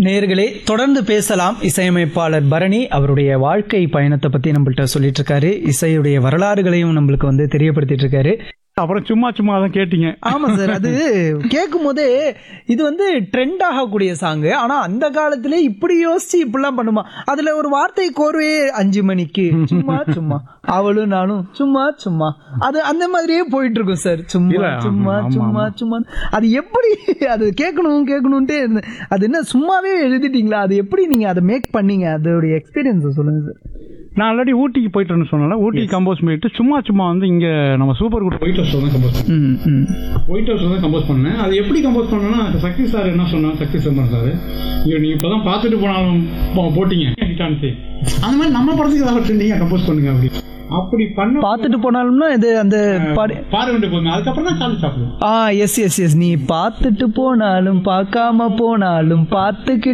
நேர்களே தொடர்ந்து பேசலாம் இசையமைப்பாளர் பரணி அவருடைய வாழ்க்கை பயணத்தை பத்தி நம்மள்ட்ட சொல்லிட்டு இருக்காரு இசையுடைய வரலாறுகளையும் நம்மளுக்கு வந்து தெரியப்படுத்திட்டு இருக்காரு அப்புறம் சும்மா சும்மா தான் கேட்டீங்க ஆமா சார் அது கேட்கும் போதே இது வந்து ட்ரெண்ட் ஆகக்கூடிய சாங் ஆனா அந்த காலத்திலே இப்படி யோசிச்சு இப்படிலாம் பண்ணுமா அதுல ஒரு வார்த்தை கோர்வையே அஞ்சு மணிக்கு சும்மா சும்மா அவளும் நானும் சும்மா சும்மா அது அந்த மாதிரியே போயிட்டு இருக்கும் சார் சும்மா இல்ல, சும்மா ஆமா, சும்மா சும்மா அது எப்படி அது கேட்கணும் கேட்கணும்ட்டே இருந்தேன் அது என்ன சும்மாவே எழுதிட்டீங்களா அது எப்படி நீங்க அதை மேக் பண்ணீங்க அதோடைய எக்ஸ்பீரியன்ஸ் சொல்லுங்க சார் நான் ஆல்ரெடி ஊட்டிக்கு போயிட்டு சொன்னால ஊட்டி கம்போஸ் பண்ணிட்டு சும்மா சும்மா வந்து இங்க நம்ம சூப்பர் குட் ஒயிட் ஹவுஸ் தான் கம்போஸ் பண்ணேன் ம் ம் ஒயிட் ஹவுஸ் தான் கம்போஸ் பண்ணேன் அது எப்படி கம்போஸ் பண்ணேன்னா சக்தி சார் என்ன சொன்னார் சக்தி சிதம்பரம் சார் ஐயோ நீங்க இப்பதான் பார்த்துட்டு போனாலும் போ- போட்டீங்க ஹிட்டான்ஸு அந்த மாதிரி நம்ம படத்துக்கு ஏதாவது நீங்க கம்போஸ் பண்ணுங்க அப்படி அப்படி பண்ண பார்த்துட்டு போனாலும்னா இது அந்த பாடி பாட வேண்டிய போதுங்க அதுக்கப்புறம் தான் சார்ஜ் சாப்பிடுவோம் ஆ எஸ் எஸ் எஸ் நீ பார்த்துட்டு போனாலும் பார்க்காம போனாலும் பார்த்துக்கிட்டு